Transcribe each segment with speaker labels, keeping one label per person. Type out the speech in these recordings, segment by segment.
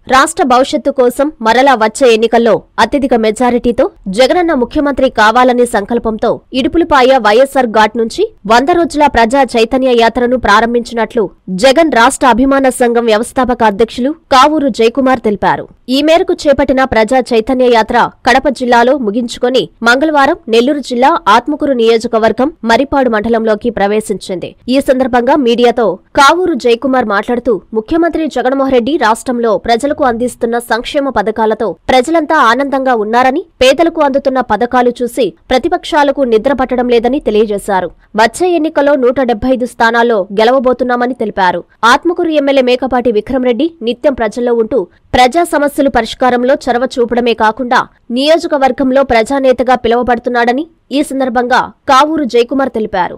Speaker 1: రాష్ట్ర భవిష్యత్తు కోసం మరలా వచ్చే ఎన్నికల్లో అత్యధిక మెజారిటీతో జగనన్న ముఖ్యమంత్రి కావాలనే సంకల్పంతో ఇడుపులపాయ వైఎస్సార్ ఘాట్ నుంచి వంద రోజుల ప్రజా చైతన్య యాత్రను ప్రారంభించినట్లు జగన్ రాష్ట్ర అభిమాన సంఘం వ్యవస్థాపక అధ్యక్షులు కావూరు జయకుమార్ తెలిపారు ఈ మేరకు చేపట్టిన ప్రజా చైతన్య యాత్ర కడప జిల్లాలో ముగించుకొని మంగళవారం నెల్లూరు జిల్లా ఆత్మకూరు నియోజకవర్గం మరిపాడు మండలంలోకి ప్రవేశించింది ఈ సందర్భంగా మీడియాతో కావూరు జయకుమార్ మాట్లాడుతూ ముఖ్యమంత్రి జగన్మోహన్ రెడ్డి రాష్ట్రంలో ప్రజలకు అందిస్తున్న సంక్షేమ పథకాలతో ప్రజలంతా ఆనందంగా ఉన్నారని పేదలకు అందుతున్న పథకాలు చూసి ప్రతిపక్షాలకు నిద్ర పట్టడం లేదని తెలియజేశారు వచ్చే ఎన్నికల్లో నూట డెబ్బై ఐదు స్థానాల్లో గెలవబోతున్నామని తెలిపారు ఆత్మకూరు ఎమ్మెల్యే మేకపాటి విక్రమరెడ్డి నిత్యం ప్రజల్లో ఉంటూ ప్రజా సమస్యలు పరిష్కారంలో చొరవ చూపడమే కాకుండా నియోజకవర్గంలో ప్రజానేతగా పిలువబడుతున్నాడని ఈ సందర్భంగా కావూరు జయకుమార్ తెలిపారు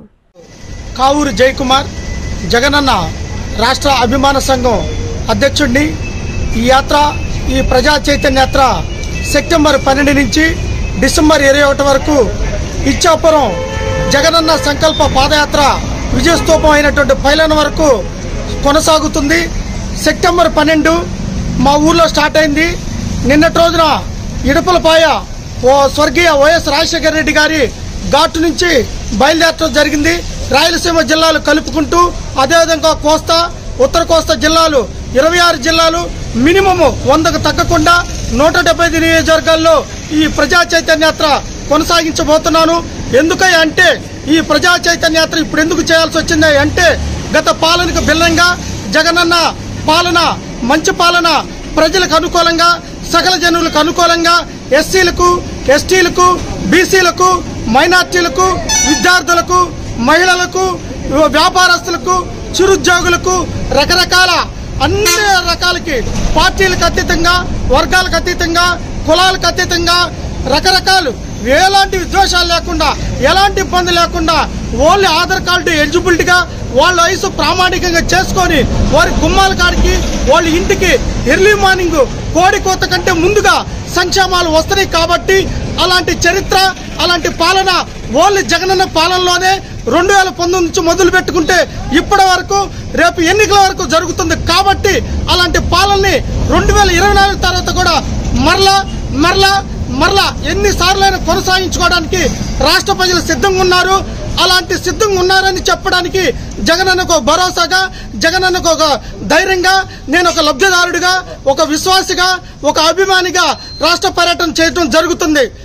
Speaker 2: కావూరు జయకుమార్ జగనన్న రాష్ట్ర అభిమాన సంఘం అధ్యక్షుడిని ఈ యాత్ర ఈ ప్రజా చైతన్య యాత్ర సెప్టెంబర్ పన్నెండు నుంచి డిసెంబర్ ఇరవై ఒకటి వరకు ఇచ్చాపురం జగనన్న సంకల్ప పాదయాత్ర విజయస్తూపం అయినటువంటి పైలన వరకు కొనసాగుతుంది సెప్టెంబర్ పన్నెండు మా ఊర్లో స్టార్ట్ అయింది నిన్నటి రోజున ఇడుపులపాయ ఓ స్వర్గీయ వైఎస్ రాజశేఖర రెడ్డి గారి ఘాటు నుంచి బయలుదేరటం జరిగింది రాయలసీమ జిల్లాలు కలుపుకుంటూ అదేవిధంగా కోస్తా ఉత్తర కోస్తా జిల్లాలు ఇరవై ఆరు జిల్లాలు మినిమము వందకు తగ్గకుండా నూట డెబ్బై ఐదు నియోజకవర్గాల్లో ఈ ప్రజా చైతన్య యాత్ర కొనసాగించబోతున్నాను ఎందుకని అంటే ఈ ప్రజా చైతన్య యాత్ర ఇప్పుడు ఎందుకు చేయాల్సి వచ్చింది అంటే గత పాలనకు భిన్నంగా జగనన్న పాలన మంచి పాలన ప్రజలకు అనుకూలంగా సకల జనులకు అనుకూలంగా ఎస్సీలకు ఎస్టీలకు బీసీలకు మైనార్టీలకు విద్యార్థులకు మహిళలకు వ్యాపారస్తులకు చిరుద్యోగులకు రకరకాల అన్ని రకాలకి పార్టీలకు అతీతంగా వర్గాలకు అతీతంగా కులాలకు అతీతంగా రకరకాలు ఎలాంటి విద్వేషాలు లేకుండా ఎలాంటి ఇబ్బంది లేకుండా ఓన్లీ ఆధార్ కార్డు ఎలిజిబిలిటీగా వాళ్ళ వయసు ప్రామాణికంగా చేసుకొని వారి గుమ్మాల కాడికి వాళ్ళ ఇంటికి ఎర్లీ మార్నింగ్ కోడి కోత కంటే ముందుగా సంక్షేమాలు వస్తున్నాయి కాబట్టి అలాంటి చరిత్ర అలాంటి పాలన ఓన్లీ జగనన్న పాలనలోనే రెండు వేల పంతొమ్మిది నుంచి మొదలు పెట్టుకుంటే ఇప్పటి వరకు రేపు ఎన్నికల వరకు జరుగుతుంది కాబట్టి అలాంటి పాలనని రెండు వేల ఇరవై నాలుగు తర్వాత కూడా మరలా మరలా మరలా ఎన్నిసార్లైనా కొనసాగించుకోవడానికి రాష్ట్ర ప్రజలు సిద్ధంగా ఉన్నారు అలాంటి సిద్ధంగా ఉన్నారని చెప్పడానికి జగనన్నకు ఒక భరోసాగా జగనన్నకు ఒక ధైర్యంగా నేను ఒక లబ్ధిదారుడిగా ఒక విశ్వాసిగా ఒక అభిమానిగా రాష్ట్ర పర్యటన చేయడం జరుగుతుంది